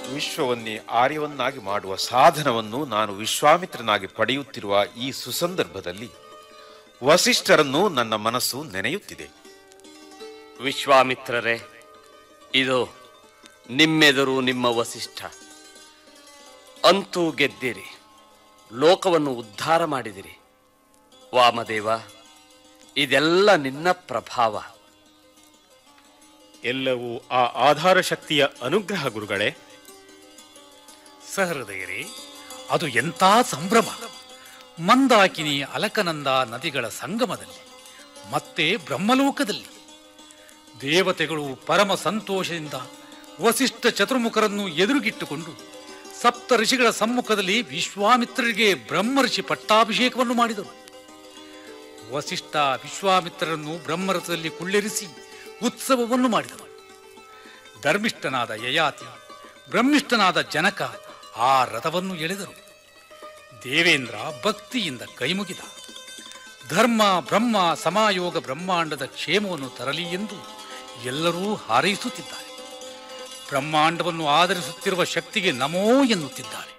ವಿಶ್ವವನ್ನೇ ಆರ್ಯವನ್ನಾಗಿ ಮಾಡುವ ಸಾಧನವನ್ನು ನಾನು ವಿಶ್ವಾಮಿತ್ರನಾಗಿ ಪಡೆಯುತ್ತಿರುವ ಈ ಸುಸಂದರ್ಭದಲ್ಲಿ ವಸಿಷ್ಠರನ್ನು ನನ್ನ ಮನಸ್ಸು ನೆನೆಯುತ್ತಿದೆ ವಿಶ್ವಾಮಿತ್ರರೇ ಇದು ನಿಮ್ಮೆದುರು ನಿಮ್ಮ ವಸಿಷ್ಠ ಅಂತೂ ಗೆದ್ದಿರಿ ಲೋಕವನ್ನು ಉದ್ಧಾರ ಮಾಡಿದಿರಿ ವಾಮದೇವ ಇದೆಲ್ಲ ನಿನ್ನ ಪ್ರಭಾವ ಎಲ್ಲವೂ ಆ ಆಧಾರ ಶಕ್ತಿಯ ಅನುಗ್ರಹ ಗುರುಗಳೇ ಸಹೃದಯರೇ ಅದು ಎಂಥ ಸಂಭ್ರಮ ಮಂದಾಕಿನಿ ಅಲಕನಂದ ನದಿಗಳ ಸಂಗಮದಲ್ಲಿ ಮತ್ತೆ ಬ್ರಹ್ಮಲೋಕದಲ್ಲಿ ದೇವತೆಗಳು ಪರಮ ಸಂತೋಷದಿಂದ ವಸಿಷ್ಠ ಚತುರ್ಮುಖರನ್ನು ಎದುರುಗಿಟ್ಟುಕೊಂಡು ಸಪ್ತ ಋಷಿಗಳ ಸಮ್ಮುಖದಲ್ಲಿ ವಿಶ್ವಾಮಿತ್ರರಿಗೆ ಬ್ರಹ್ಮರ್ಷಿ ಪಟ್ಟಾಭಿಷೇಕವನ್ನು ಮಾಡಿದರು ವಸಿಷ್ಠ ವಿಶ್ವಾಮಿತ್ರರನ್ನು ಬ್ರಹ್ಮರಥದಲ್ಲಿ ಕುಳ್ಳೆರಿಸಿ ಉತ್ಸವವನ್ನು ಮಾಡಿದರು ಧರ್ಮಿಷ್ಠನಾದ ಯಯಾತಿ ಬ್ರಹ್ಮಿಷ್ಠನಾದ ಜನಕ ಆ ರಥವನ್ನು ಎಳೆದರು ದೇವೇಂದ್ರ ಭಕ್ತಿಯಿಂದ ಕೈಮುಗಿದ ಧರ್ಮ ಬ್ರಹ್ಮ ಸಮಾಯೋಗ ಬ್ರಹ್ಮಾಂಡದ ಕ್ಷೇಮವನ್ನು ತರಲಿ ಎಂದು ಎಲ್ಲರೂ ಹಾರೈಸುತ್ತಿದ್ದಾರೆ ಬ್ರಹ್ಮಾಂಡವನ್ನು ಆಧರಿಸುತ್ತಿರುವ ಶಕ್ತಿಗೆ ನಮೋ ಎನ್ನುತ್ತಿದ್ದಾರೆ